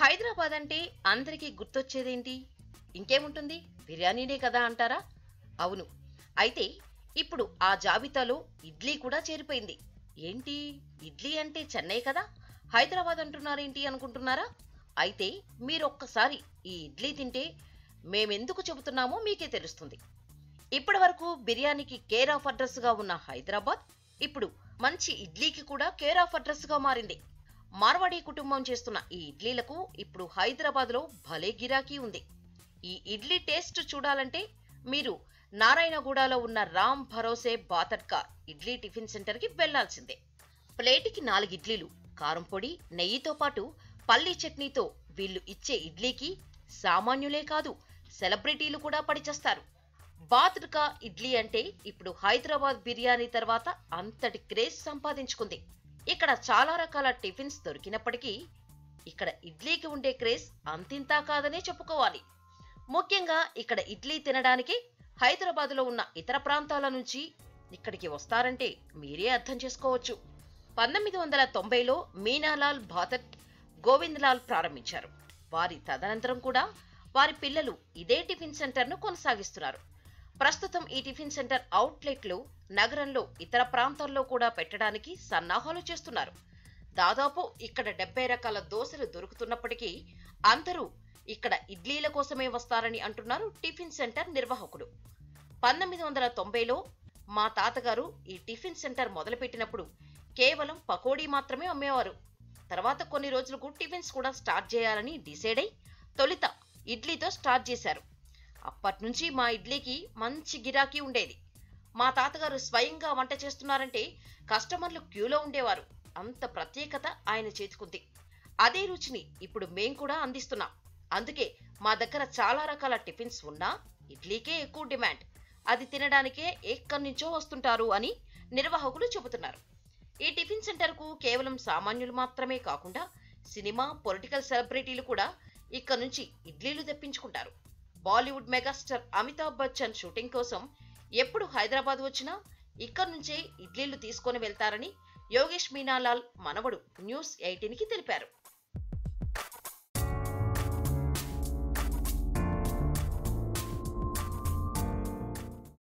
హైదరాబాద్ అంటే అందరికీ గుర్తొచ్చేదేంటి ఇంకేముంటుంది బిర్యానీనే కదా అంటారా అవును అయితే ఇప్పుడు ఆ జాబితాలో ఇడ్లీ కూడా చేరిపోయింది ఏంటి ఇడ్లీ అంటే చెన్నై కదా హైదరాబాద్ అంటున్నారేంటి అనుకుంటున్నారా అయితే మీరొక్కసారి ఈ ఇడ్లీ తింటే మేమెందుకు చెబుతున్నామో మీకే తెలుస్తుంది ఇప్పటి వరకు బిర్యానీకి కేర్ ఆఫ్ అడ్రస్ గా ఉన్న హైదరాబాద్ ఇప్పుడు మంచి ఇడ్లీకి కూడా కేర్ ఆఫ్ అడ్రస్ గా మారింది మార్వాడి కుటుంబం చేస్తున్న ఈ ఇడ్లీలకు ఇప్పుడు హైదరాబాద్ లో భలే గిరాకీ ఉంది ఈ ఇడ్లీ టేస్ట్ చూడాలంటే మీరు నారాయణగూడలో ఉన్న రామ్ భరోసే బాతడ్కా ఇడ్లీ టిఫిన్ సెంటర్ కి వెళ్లాల్సిందే ప్లేటికి నాలుగు ఇడ్లీలు కారం పొడి నెయ్యితో పాటు పల్లీ చట్నీతో వీళ్ళు ఇచ్చే ఇడ్లీకి సామాన్యులే కాదు సెలబ్రిటీలు కూడా పడిచేస్తారు బాత్డ్కా ఇడ్లీ అంటే ఇప్పుడు హైదరాబాద్ బిర్యానీ తర్వాత అంతటి క్రేజ్ సంపాదించుకుంది ఇక్కడ చాలా రకాల టిఫిన్స్ దొరికినప్పటికీ ఇక్కడ ఇడ్లీకి ఉండే క్రేజ్ అంతింతా కాదనే చెప్పుకోవాలి ముఖ్యంగా ఇక్కడ ఇడ్లీ తినడానికి హైదరాబాద్లో ఉన్న ఇతర ప్రాంతాల నుంచి ఇక్కడికి వస్తారంటే మీరే అర్థం చేసుకోవచ్చు పంతొమ్మిది వందల తొంభైలో మీనాలాల్ భాతట్ గోవిందలాల్ ప్రారంభించారు వారి తదనంతరం కూడా వారి పిల్లలు ఇదే టిఫిన్ సెంటర్ను కొనసాగిస్తున్నారు ప్రస్తుతం ఈ టిఫిన్ సెంటర్ అవుట్లెట్లు నగరంలో ఇతర ప్రాంతాల్లో కూడా పెట్టడానికి సన్నాహాలు చేస్తున్నారు దాదాపు ఇక్కడ డెబ్బై రకాల దోశలు దొరుకుతున్నప్పటికీ అందరూ ఇక్కడ ఇడ్లీల కోసమే వస్తారని అంటున్నారు టిఫిన్ సెంటర్ నిర్వాహకులు పంతొమ్మిది వందల తొంభైలో మా తాతగారు ఈ టిఫిన్ సెంటర్ మొదలుపెట్టినప్పుడు కేవలం పకోడీ మాత్రమే అమ్మేవారు తర్వాత కొన్ని రోజులకు టిఫిన్స్ కూడా స్టార్ట్ చేయాలని డిసైడ్ అయి తొలిత ఇడ్లీతో స్టార్ట్ చేశారు అప్పటి నుంచి మా ఇడ్లీకి మంచి గిరాకీ ఉండేది మా తాతగారు స్వయంగా వంట చేస్తున్నారంటే కస్టమర్లు క్యూలో ఉండేవారు అంత ప్రత్యేకత ఆయన చేతికుంది అదే రుచిని ఇప్పుడు మేం కూడా అందిస్తున్నాం అందుకే మా దగ్గర చాలా రకాల టిఫిన్స్ ఉన్నా ఇడ్లీకే ఎక్కువ డిమాండ్ అది తినడానికే ఎక్కడి నుంచో వస్తుంటారు అని నిర్వాహకులు చెబుతున్నారు ఈ టిఫిన్ సెంటర్కు కేవలం సామాన్యులు మాత్రమే కాకుండా సినిమా పొలిటికల్ సెలబ్రిటీలు కూడా ఇక్కడ నుంచి ఇడ్లీలు తెప్పించుకుంటారు Bollywood megastar Amitabh Bachchan shooting కోసం ఎప్పుడు హైదరాబాద్ వచ్చినా ఇక్కడ నుంచే ఇడ్లీలు తీసుకొని వెళ్తారని యోగేష్ మీనాలాల్ మనవడు న్యూస్ ఎయిటీన్కి తెలిపారు